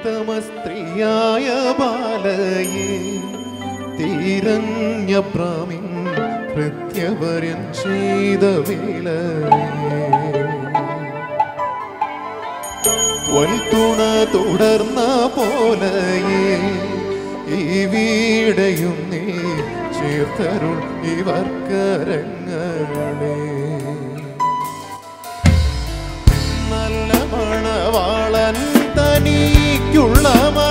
ഉത്തമ സ്ത്രീയായ ബാലയെ തീരഞ്ഞ പ്രാമിൻ കൃത്യവര്യൻ ചെയ്ത വേളയെ വൽത്തുണ തുടർന്ന പോലയെ ഈ വീടയും നീ ചേർത്തരുൾ ഇവർക്കരങ്ങളെ നല്ല മണവാളൻ തനിക്കുള്ള